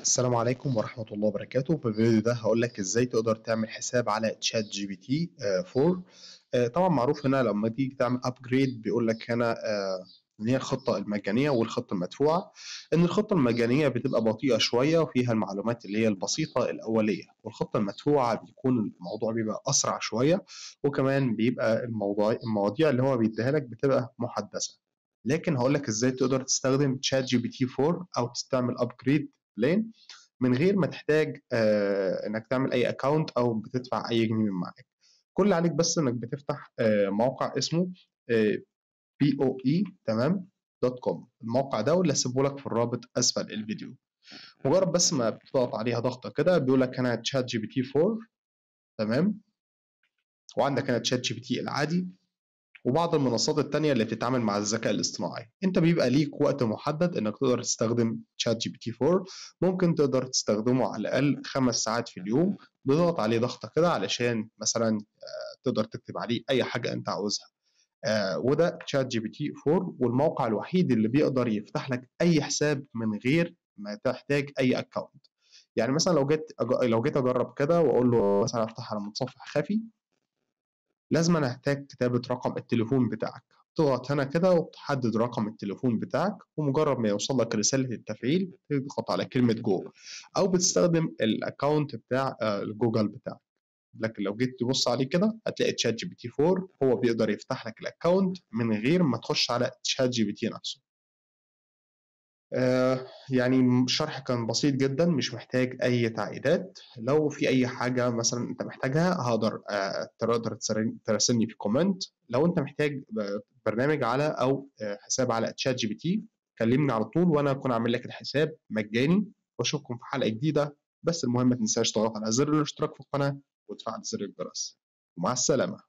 السلام عليكم ورحمة الله وبركاته في الفيديو ده هقول لك ازاي تقدر تعمل حساب على تشات جي بي تي 4 آه، طبعا معروف هنا لما تيجي تعمل ابجريد بيقول لك هنا آه، ان هي الخطة المجانية والخطة المدفوعة ان الخطة المجانية بتبقى بطيئة شوية وفيها المعلومات اللي هي البسيطة الأولية والخطة المدفوعة بيكون الموضوع بيبقى أسرع شوية وكمان بيبقى الموضوع المواضيع اللي هو بيديها لك بتبقى محدثة لكن هقول لك ازاي تقدر تستخدم تشات جي بي تي 4 او تستعمل ابجريد بلين من غير ما تحتاج آه انك تعمل اي اكونت او بتدفع اي جنيه من معاك كل اللي عليك بس انك بتفتح آه موقع اسمه بي او اي تمام دوت كوم الموقع ده واللي هسيبه لك في الرابط اسفل الفيديو مجرد بس ما بتضغط عليها ضغطه كده بيقول لك هنا تشات جي بي تي 4 تمام وعندك هنا تشات جي بي تي العادي وبعض المنصات التانية اللي بتتعامل مع الذكاء الاصطناعي انت بيبقى ليك وقت محدد انك تقدر تستخدم تشات جي بي تي 4 ممكن تقدر تستخدمه على الاقل خمس ساعات في اليوم بتضغط عليه ضغطة كده علشان مثلا تقدر تكتب عليه اي حاجة انت عاوزها آه وده تشات جي بي تي 4 والموقع الوحيد اللي بيقدر يفتح لك اي حساب من غير ما تحتاج اي اكونت يعني مثلا لو جيت لو جيت اجرب كده واقول له مثلا افتح على متصفح خفي لازم أنا أحتاج كتابة رقم التليفون بتاعك تضغط هنا كده وتحدد رقم التليفون بتاعك ومجرد ما يوصل لك رسالة التفعيل تضغط على كلمة جو أو بتستخدم الأكونت بتاع الجوجل بتاعك لكن لو جيت تبص عليه كده هتلاقي تشات جي بي تي 4 هو بيقدر يفتح لك الأكونت من غير ما تخش على تشات جي بي تي نفسه آه يعني الشرح كان بسيط جدا مش محتاج اي تعقيدات لو في اي حاجه مثلا انت محتاجها هقدر آه تقدر تراسلني في كومنت لو انت محتاج برنامج على او آه حساب على تشات جي بي تي كلمني على طول وانا اكون اعمل لك الحساب مجاني واشوفكم في حلقه جديده بس المهم ما تنساش تضغط على زر الاشتراك في القناه وتفعل زر الجرس ومع السلامه